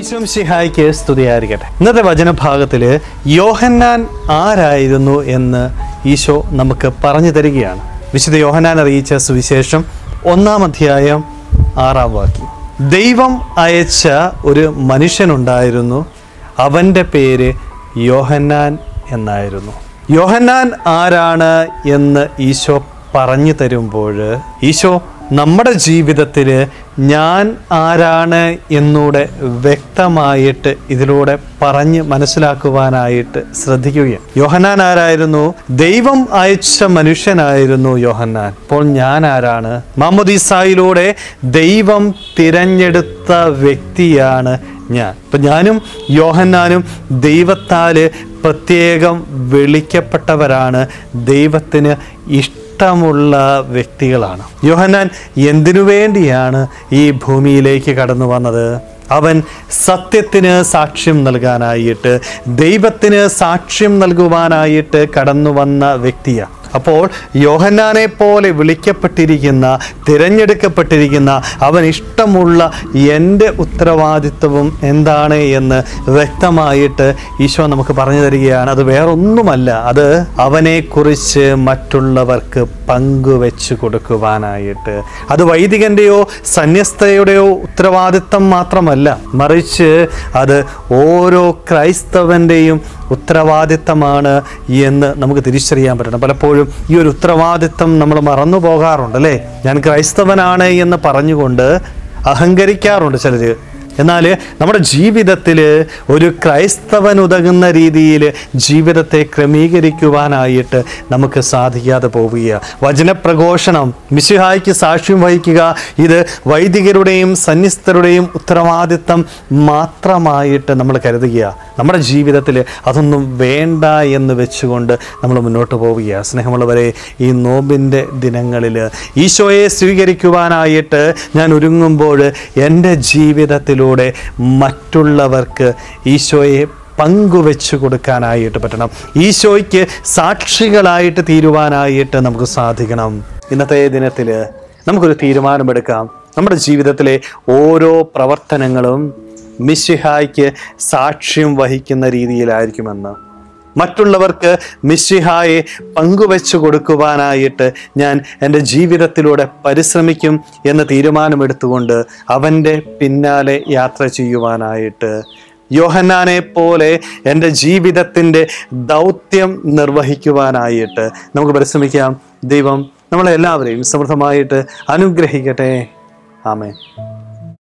ഈശ്വംഷിഹായ്ക്ക് സ്തുതിയായിരിക്കട്ടെ ഇന്നത്തെ വചനഭാഗത്തിൽ യോഹന്നാൻ ആരായിരുന്നു എന്ന് ഈശോ നമുക്ക് പറഞ്ഞു തരികയാണ് വിശുദ്ധ യോഹന്നാൻ അറിയിച്ച സുവിശേഷം ഒന്നാം അധ്യായം ആറാം വാക്യം ദൈവം അയച്ച ഒരു മനുഷ്യനുണ്ടായിരുന്നു അവൻ്റെ പേര് യോഹന്നാൻ എന്നായിരുന്നു യോഹന്നാൻ ആരാണ് എന്ന് ഈശോ പറഞ്ഞു തരുമ്പോൾ ഈശോ നമ്മുടെ ജീവിതത്തിൽ ഞാൻ ആരാണ് എന്നൂടെ വ്യക്തമായിട്ട് ഇതിലൂടെ പറഞ്ഞ് മനസ്സിലാക്കുവാനായിട്ട് ശ്രദ്ധിക്കുകയാണ് യോഹന്നാൻ ആരായിരുന്നു ദൈവം അയച്ച മനുഷ്യനായിരുന്നു യോഹന്നാൻ അപ്പോൾ ഞാൻ ആരാണ് മാമുദീസായിലൂടെ ദൈവം തിരഞ്ഞെടുത്ത വ്യക്തിയാണ് ഞാൻ ഇപ്പം ഞാനും യോഹന്നാനും ദൈവത്താൽ പ്രത്യേകം വിളിക്കപ്പെട്ടവരാണ് ദൈവത്തിന് ഇഷ്ടമുള്ള വ്യക്തികളാണ് യോഹന്നാൻ എന്തിനു വേണ്ടിയാണ് ഈ ഭൂമിയിലേക്ക് കടന്നു വന്നത് അവൻ സത്യത്തിന് സാക്ഷ്യം നൽകാനായിട്ട് ദൈവത്തിന് സാക്ഷ്യം നൽകുവാനായിട്ട് കടന്നു വന്ന വ്യക്തിയാണ് അപ്പോൾ യോഹന്നാനെ പോലെ വിളിക്കപ്പെട്ടിരിക്കുന്ന തിരഞ്ഞെടുക്കപ്പെട്ടിരിക്കുന്ന അവൻ ഇഷ്ടമുള്ള എൻ്റെ ഉത്തരവാദിത്വവും എന്താണ് എന്ന് വ്യക്തമായിട്ട് ഈശോ നമുക്ക് പറഞ്ഞു തരികയാണ് അത് വേറൊന്നുമല്ല അത് അവനെക്കുറിച്ച് മറ്റുള്ളവർക്ക് പങ്കുവെച്ച് കൊടുക്കുവാനായിട്ട് അത് വൈദികൻ്റെയോ സന്യസ്തയുടെയോ ഉത്തരവാദിത്തം മാത്രമല്ല മറിച്ച് അത് ഓരോ ക്രൈസ്തവൻ്റെയും ഉത്തരവാദിത്തമാണ് എന്ന് നമുക്ക് തിരിച്ചറിയാൻ പറ്റണം പലപ്പോഴും ഈ ഒരു ഉത്തരവാദിത്തം നമ്മൾ മറന്നു പോകാറുണ്ട് അല്ലേ ഞാൻ ക്രൈസ്തവനാണ് എന്ന് പറഞ്ഞുകൊണ്ട് അഹങ്കരിക്കാറുണ്ട് ചിലർ എന്നാൽ നമ്മുടെ ജീവിതത്തിൽ ഒരു ക്രൈസ്തവൻ ഉതകുന്ന രീതിയിൽ ജീവിതത്തെ ക്രമീകരിക്കുവാനായിട്ട് നമുക്ക് സാധിക്കാതെ പോവുക വചനപ്രഘോഷണം മിശിഹായ്ക്ക് സാക്ഷ്യം വഹിക്കുക ഇത് വൈദികരുടെയും സന്യസ്തരുടെയും ഉത്തരവാദിത്തം മാത്രമായിട്ട് നമ്മൾ കരുതുക നമ്മുടെ ജീവിതത്തിൽ അതൊന്നും വേണ്ട എന്ന് വെച്ചുകൊണ്ട് നമ്മൾ മുന്നോട്ട് പോവുക സ്നേഹമുള്ളവരെ ഈ നോമ്പിൻ്റെ ദിനങ്ങളിൽ ഈശോയെ സ്വീകരിക്കുവാനായിട്ട് ഞാൻ ഒരുങ്ങുമ്പോൾ എൻ്റെ ജീവിതത്തിലൂടെ മറ്റുള്ളവർക്ക് ഈശോയെ പങ്കുവെച്ചു കൊടുക്കാനായിട്ട് പറ്റണം ഈശോയ്ക്ക് സാക്ഷികളായിട്ട് തീരുവാനായിട്ട് നമുക്ക് സാധിക്കണം ഇന്നത്തെ ദിനത്തിൽ നമുക്കൊരു തീരുമാനമെടുക്കാം നമ്മുടെ ജീവിതത്തിലെ ഓരോ പ്രവർത്തനങ്ങളും മിശിഹായ്ക്ക് സാക്ഷ്യം വഹിക്കുന്ന രീതിയിലായിരിക്കുമെന്ന് മറ്റുള്ളവർക്ക് മിശിഹായെ പങ്കുവെച്ചു കൊടുക്കുവാനായിട്ട് ഞാൻ എൻ്റെ ജീവിതത്തിലൂടെ പരിശ്രമിക്കും എന്ന തീരുമാനമെടുത്തുകൊണ്ട് അവൻ്റെ പിന്നാലെ യാത്ര ചെയ്യുവാനായിട്ട് യോഹന്നാനെ പോലെ എൻ്റെ ജീവിതത്തിൻ്റെ ദൗത്യം നിർവഹിക്കുവാനായിട്ട് നമുക്ക് പരിശ്രമിക്കാം ദൈവം നമ്മളെല്ലാവരെയും സമൃദ്ധമായിട്ട് അനുഗ്രഹിക്കട്ടെ ആമേൻ